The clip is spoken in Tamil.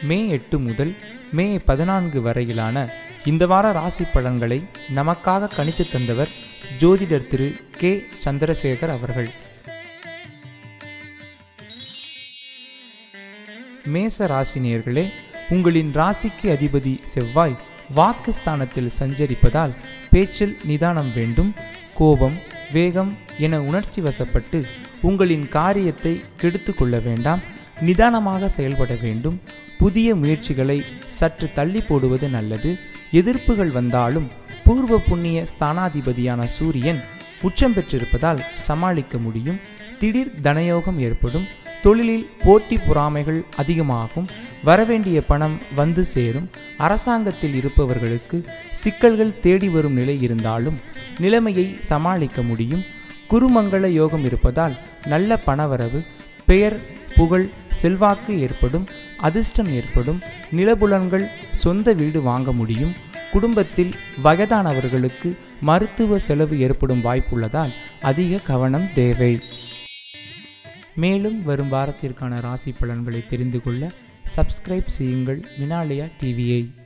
மே எட்டு முதல் மே பதினான்கு வரையிலான இந்த வார ராசி பலன்களை நமக்காக கணித்து தந்தவர் ஜோதிடர் திரு கே சந்திரசேகர் அவர்கள் மேச ராசினியர்களே உங்களின் ராசிக்கு அதிபதி செவ்வாய் வாக்குஸ்தானத்தில் சஞ்சரிப்பதால் பேச்சில் நிதானம் வேண்டும் கோபம் வேகம் என உணர்ச்சி வசப்பட்டு உங்களின் காரியத்தை கெடுத்து கொள்ள வேண்டாம் நிதானமாக செயல்பட வேண்டும் புதிய முயற்சிகளை சற்று தள்ளி போடுவது நல்லது எதிர்ப்புகள் வந்தாலும் பூர்வ புண்ணிய ஸ்தானாதிபதியான சூரியன் உச்சம் பெற்றிருப்பதால் சமாளிக்க முடியும் திடீர் தனயோகம் ஏற்படும் தொழிலில் போட்டி பொறாமைகள் அதிகமாகும் வரவேண்டிய பணம் வந்து சேரும் அரசாங்கத்தில் இருப்பவர்களுக்கு சிக்கல்கள் தேடி வரும் நிலை இருந்தாலும் நிலைமையை சமாளிக்க முடியும் குருமங்கள யோகம் இருப்பதால் நல்ல பணவரவு பெயர் புகழ் செல்வாக்கு ஏற்படும் அதிர்ஷ்டம் ஏற்படும் நிலபுலன்கள் சொந்த வீடு வாங்க முடியும் குடும்பத்தில் வயதானவர்களுக்கு மருத்துவ செலவு ஏற்படும் வாய்ப்புள்ளதால் அதிக கவனம் தேவை மேலும் வரும் வாரத்திற்கான ராசி பலன்களை தெரிந்து கொள்ள சப்ஸ்கிரைப் செய்யுங்கள் மினாலயா டிவியை